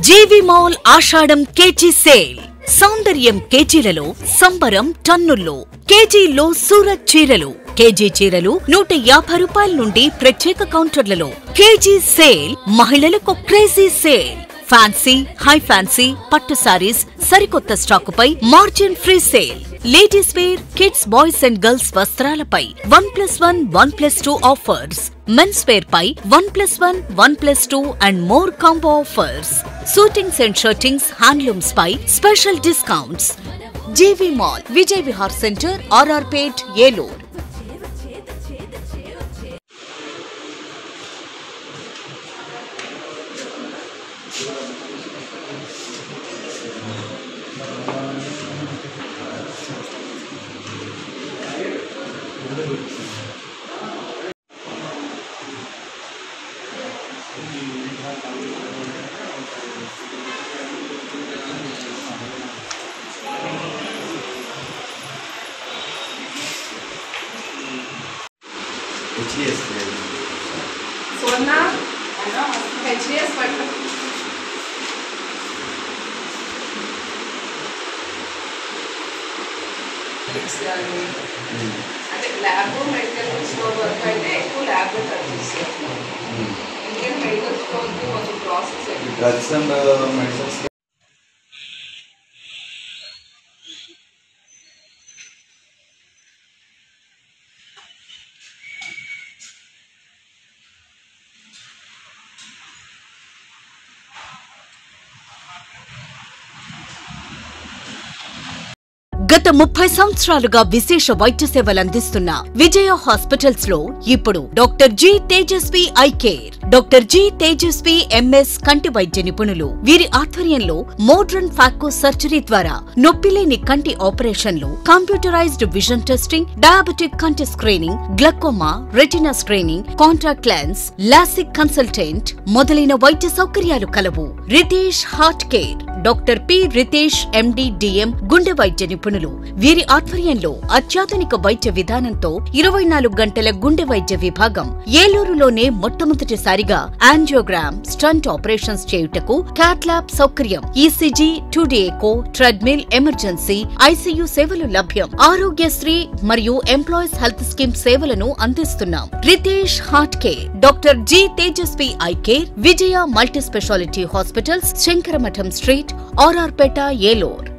జీవి mall Ashadham KG sale సౌందర్యం కేజీలలో సంబరం టన్నుల్లో కేజీల్లో సూరత్ చీరలు కేజీ చీరలు నూట యాభై రూపాయల నుండి ప్రత్యేక కౌంటర్లలో కేజీ సేల్ మహిళలకు crazy sale fancy high fancy పట్టు సారీస్ సరికొత్త స్టాకుపై margin free sale ladies wear kids boys and girls వస్త్రాలపై one plus one one plus two offers men's wear పై one plus one one plus two and more combo offers suitings and shirtings handlooms పై special discounts GV mall Vijay Vihar centre RR Pet Eluru HDS Suvarna HDS పట్టు అంటే lab medical store వరకు అయితే ఎక్కువ lab కనిపిస్తుంది ఇంకేం medical స్టోర్కి కొంచెం ప్రాసెస్ ఎక్కువ డ్రగ్స్ అండ్ మెడిసిన్స్ గత ముప్పై సంవత్సరాలుగా విశేష వైద్య సేవలు అందిస్తున్న విజయ హాస్పిటల్స్ లో ఇప్పుడు doctor G Tejaswi eye care doctor G Tejaswi MS కంటి వైద్య నిపుణులు వీరి ఆధ్వర్యంలో మోడ్రన్ ఫాకో సర్జరీ ద్వారా నొప్పిలేని కంటి ఆపరేషన్లు కంప్యూటరైజ్డ్ విజన్ టెస్టింగ్ డయాబెటిక్ కంటి screening glaucoma retina screening contact lens LASIK consultant మొదలైన వైద్య సౌకర్యాలు కలవు Ritesh heart care doctor P Ritesh MD DM గుండె వైద్య నిపుణులు వీరి ఆధ్వర్యంలో అత్యాధునిక వైద్య విధానంతో ఇరవై నాలుగు గంటల గుండె వైద్య విభాగం ఏలూరులోనే మొట్టమొదటిసారిగా యాంజియోగ్రామ్ స్టంట్ ఆపరేషన్స్ చేయుటకు క్యాట్లాబ్ సౌకర్యం ECG two D echo treadmill emergency ICU సేవలు లభ్యం ఆరోగ్యశ్రీ మరియు ఎంప్లాయీస్ హెల్త్ స్కీమ్ సేవలను అందిస్తున్నాం Ritesh heart care doctor G Tejaswi eye care Vijaya multi speciality hospitals Shankaramatham street RR Peta ఏలూర్